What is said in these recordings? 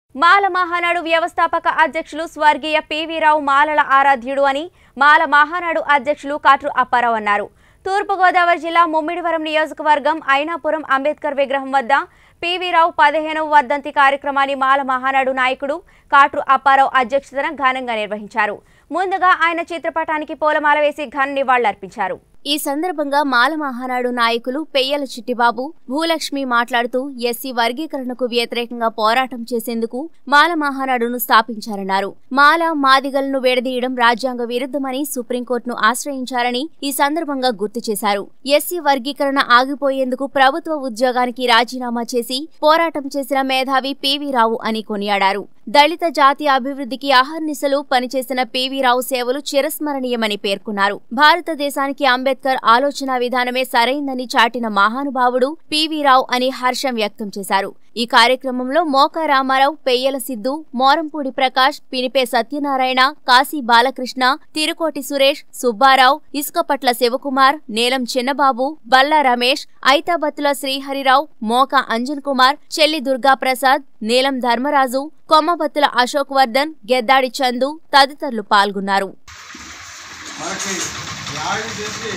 మాల మహానాడు వ్యవస్థాపక అధ్యక్షులు స్వర్గీయ పివిరావు మాలల ఆరాధ్యుడు అని మాల మహానాడు అధ్యక్షులు కాట్రు అప్పారావు అన్నారు తూర్పుగోదావరి జిల్లా ముమ్మిడివరం నియోజకవర్గం ఐనాపురం అంబేద్కర్ విగ్రహం వద్ద పివిరావు పదిహేనవ వర్ధంతి కార్యక్రమాన్ని మాల మహానాడు నాయకుడు కాట్రు అప్పారావు అధ్యక్షతన ఘనంగా నిర్వహించారు ముందుగా ఆయన చిత్రపటానికి పూలమాల వేసి ఘన నివాళులర్పించారు ఈ సందర్భంగా మాల మహానాడు నాయకులు పెయ్యల చిట్టిబాబు భూలక్ష్మి మాట్లాడుతూ ఎస్సీ వర్గీకరణకు వ్యతిరేకంగా పోరాటం చేసేందుకు మాల మహానాడును స్థాపించారన్నారు మాల మాదిగలను విడదీయడం రాజ్యాంగ విరుద్ధమని సుప్రీంకోర్టును ఆశ్రయించారని ఈ సందర్భంగా గుర్తు చేశారు ఎస్సీ వర్గీకరణ ఆగిపోయేందుకు ప్రభుత్వ ఉద్యోగానికి రాజీనామా చేసి పోరాటం చేసిన మేధావి పివి రావు అని కొనియాడారు దళిత జాతి అభివృద్ధికి అహర్నిశలు పనిచేసిన పివి రావు సేవలు చిరస్మరణీయమని పేర్కొన్నారు భారతదేశానికి అంబేద్కర్ ఆలోచన విధానమే సరైందని చాటిన మహానుభావుడు పివి రావు అని హర్షం వ్యక్తం చేశారు ఈ కార్యక్రమంలో మోక రామారావు పెయ్యల సిద్ధు మోరంపూడి ప్రకాష్ పినిపే సత్యనారాయణ కాశీ బాలకృష్ణ తిరుకోటి సురేష్ సుబ్బారావు ఇసుకపట్ల శివకుమార్ నీలం చిన్నబాబు బల్లా రమేష్ ఐతాబత్తుల శ్రీహరిరావు మోక అంజన్ కుమార్ చెల్లి దుర్గా ప్రసాద్ నీలం ధర్మరాజు కొమ్మబత్తుల అశోక్ వర్ధన్ గెద్దాడి చందు తదితరులు పాల్గొన్నారు మనకి న్యాయం చేసి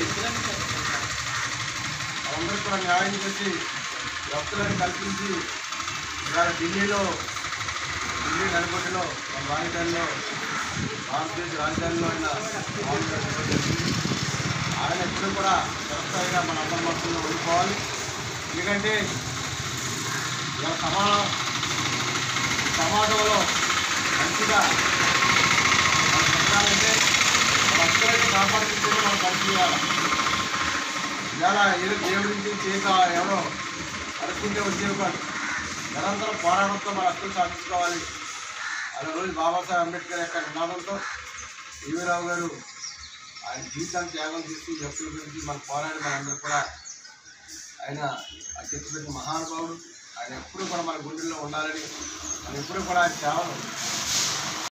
అందరికి కూడా న్యాయం చేసి భక్తులను కల్పించి ఇవాళ ఢిల్లీలో ఢిల్లీ నడిపొట్టులో మన రాజధానిలో భారతదేశ రాజధానిలో ఆయన మామూలుగా నిర్వహించింది. ఆయన ఎప్పుడు కూడా చిరస్థాయిగా మన అందరి మనసులో ఉండిపోవాలి ఎందుకంటే ఇవాళ సమాజం సమాజంలో మంచిగా మనం పెట్టాలంటే మన అందరికీ కాపాడుకుంటూనే మనం పనిచేయాలి ఇవాళ ఏదో దేవుడి నుంచి చేత ఎవరో అనుకుంటే వచ్చేవి కాదు నిరంతరం పోరాటంతో మన హక్కులు సాధించుకోవాలి అలా రోజు బాబాసాహెబ్ అంబేద్కర్ యొక్క నినాదంతో ఈవీరావు గారు ఆయన జీవితాన్ని త్యాగం చేసి ఈ హక్కుల గురించి మన పోరాడి మనందరూ కూడా ఆయన ఆ చెట్టుపెట్టిన మహానుభావుడు ఆయన ఎప్పుడూ కూడా మన గుండెల్లో ఉండాలని మనం ఎప్పుడూ కూడా ఆయన సేవలు